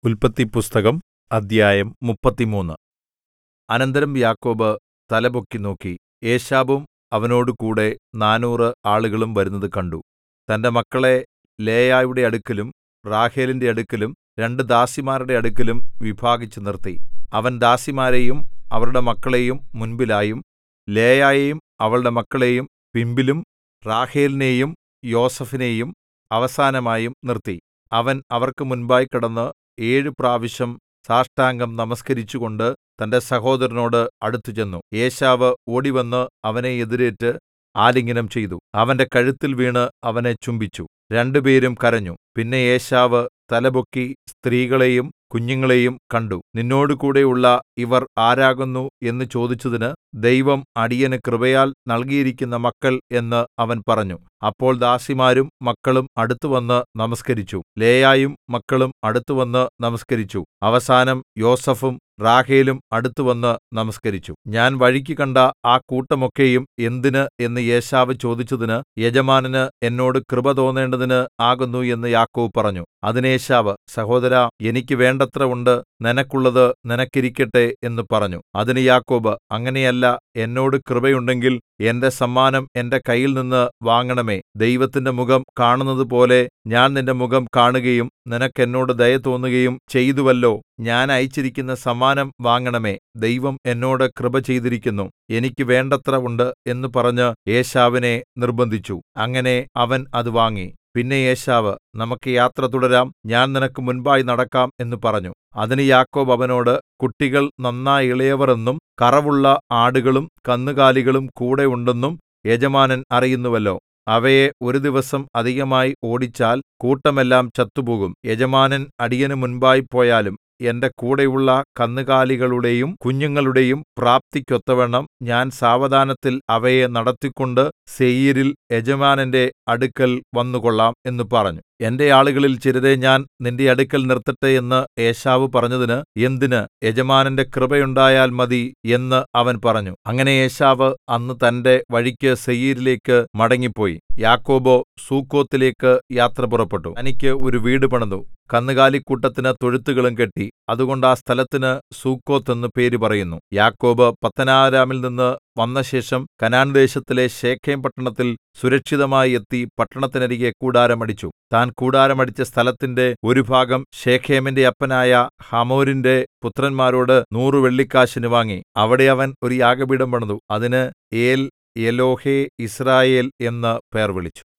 ഉല്പത്തിപ്പുസ്തകം അദ്ധ്യായം മുപ്പത്തിമൂന്ന് അനന്തരം യാക്കോബ് തലപൊക്കി നോക്കി ഏശാവും അവനോടുകൂടെ നാനൂറ് ആളുകളും വരുന്നത് കണ്ടു തന്റെ മക്കളെ ലേയായുടെ അടുക്കലും റാഹേലിന്റെ അടുക്കലും രണ്ട് ദാസിമാരുടെ അടുക്കലും വിഭാഗിച്ചു നിർത്തി അവൻ ദാസിമാരെയും അവരുടെ മക്കളെയും മുൻപിലായും ലേയായെയും അവളുടെ മക്കളെയും പിമ്പിലും റാഹേലിനെയും യോസേഫിനെയും അവസാനമായും നിർത്തി അവൻ അവർക്ക് മുൻപായി കടന്ന് ഏഴു പ്രാവശ്യം സാഷ്ടാംഗം നമസ്കരിച്ചുകൊണ്ട് തന്റെ സഹോദരനോട് അടുത്തുചെന്നു ഏശാവ് ഓടിവന്ന് അവനെ എതിരേറ്റ് ആലിംഗനം ചെയ്തു അവന്റെ കഴുത്തിൽ വീണ് അവനെ ചുംബിച്ചു രണ്ടുപേരും കരഞ്ഞു പിന്നെ ഏശാവ് തലപൊക്കി സ്ത്രീകളെയും കുഞ്ഞുങ്ങളെയും കണ്ടു നിന്നോടുകൂടെയുള്ള ഇവർ ആരാകുന്നു എന്ന് ചോദിച്ചതിന് ദൈവം അടിയന് കൃപയാൽ നൽകിയിരിക്കുന്ന മക്കൾ എന്ന് അവൻ പറഞ്ഞു അപ്പോൾ ദാസിമാരും മക്കളും അടുത്തുവന്ന് നമസ്കരിച്ചു ലേയായും മക്കളും അടുത്തുവന്ന് നമസ്കരിച്ചു അവസാനം യോസേഫും റാഹേലും അടുത്തുവന്ന് നമസ്കരിച്ചു ഞാൻ വഴിക്ക് കണ്ട ആ കൂട്ടമൊക്കെയും എന്തിന് എന്ന് ഏശാവ് ചോദിച്ചതിന് യജമാനന് എന്നോട് കൃപ തോന്നേണ്ടതിന് ആകുന്നു എന്ന് യാക്കോബ് പറഞ്ഞു അതിന് ഏശാവ് സഹോദരാ എനിക്ക് വേണ്ടത്ര ഉണ്ട് നിനക്കുള്ളത് നിനക്കിരിക്കട്ടെ എന്ന് പറഞ്ഞു അതിന് യാക്കോബ് അങ്ങനെയല്ല എന്നോട് കൃപയുണ്ടെങ്കിൽ എന്റെ സമ്മാനം എന്റെ കയ്യിൽനിന്ന് വാങ്ങണമേ ദൈവത്തിന്റെ മുഖം കാണുന്നതുപോലെ ഞാൻ നിന്റെ മുഖം കാണുകയും നിനക്ക് എന്നോട് ദയ തോന്നുകയും ചെയ്തുവല്ലോ ഞാൻ അയച്ചിരിക്കുന്ന സമ്മാനം വാങ്ങണമേ ദൈവം എന്നോട് കൃപ ചെയ്തിരിക്കുന്നു എനിക്ക് വേണ്ടത്ര ഉണ്ട് എന്ന് പറഞ്ഞ് ഏശാവിനെ നിർബന്ധിച്ചു അങ്ങനെ അവൻ അത് വാങ്ങി പിന്നെ ഏശാവ് നമുക്ക് യാത്ര തുടരാം ഞാൻ നിനക്ക് മുൻപായി നടക്കാം എന്ന് പറഞ്ഞു അതിന് യാക്കോബ് അവനോട് കുട്ടികൾ നന്നായി ഇളയവർ എന്നും കറവുള്ള ആടുകളും കന്നുകാലികളും കൂടെ ഉണ്ടെന്നും യജമാനൻ അറിയുന്നുവല്ലോ അവയെ ഒരു ദിവസം അധികമായി ഓടിച്ചാൽ കൂട്ടമെല്ലാം ചത്തുപോകും യജമാനൻ അടിയന് മുൻപായി പോയാലും എന്റെ കൂടെയുള്ള കന്നുകാലികളുടെയും കുഞ്ഞുങ്ങളുടെയും പ്രാപ്തിക്കൊത്തവണ്ണം ഞാൻ സാവധാനത്തിൽ അവയെ നടത്തിക്കൊണ്ട് സേയീരിൽ യജമാനന്റെ അടുക്കൽ വന്നുകൊള്ളാം എന്ന് പറഞ്ഞു എന്റെ ആളുകളിൽ ചിലരെ ഞാൻ നിന്റെ അടുക്കൽ നിർത്തട്ടെ എന്ന് ഏശാവ് പറഞ്ഞതിന് എന്തിന് യജമാനന്റെ കൃപയുണ്ടായാൽ മതി എന്ന് അവൻ പറഞ്ഞു അങ്ങനെ ഏശാവ് അന്ന് തന്റെ വഴിക്ക് സേയീരിലേക്ക് മടങ്ങിപ്പോയി യാക്കോബോ സൂക്കോത്തിലേക്ക് യാത്ര പുറപ്പെട്ടു തനിക്ക് ഒരു വീട് പണിതു കന്നുകാലിക്കൂട്ടത്തിന് തൊഴുത്തുകളും കെട്ടി അതുകൊണ്ട് ആ സ്ഥലത്തിന് സൂക്കോത്ത് എന്ന് പേര് പറയുന്നു യാക്കോബ് പത്തനാരാമിൽ നിന്ന് വന്നശേഷം കനാൻ ദേശത്തിലെ ശേഖേം പട്ടണത്തിൽ സുരക്ഷിതമായി എത്തി പട്ടണത്തിനരികെ കൂടാരമടിച്ചു താൻ കൂടാരമടിച്ച സ്ഥലത്തിന്റെ ഒരു ഭാഗം ശേഖേമിന്റെ അപ്പനായ ഹമോരിന്റെ പുത്രന്മാരോട് നൂറു വെള്ളിക്കാശിന് വാങ്ങി അവിടെ അവൻ ഒരു യാഗപീഠം പണിതു അതിന് ഏൽ എലോഹേ യിസ്രായേൽ എന്ന് പേർ വിളിച്ചു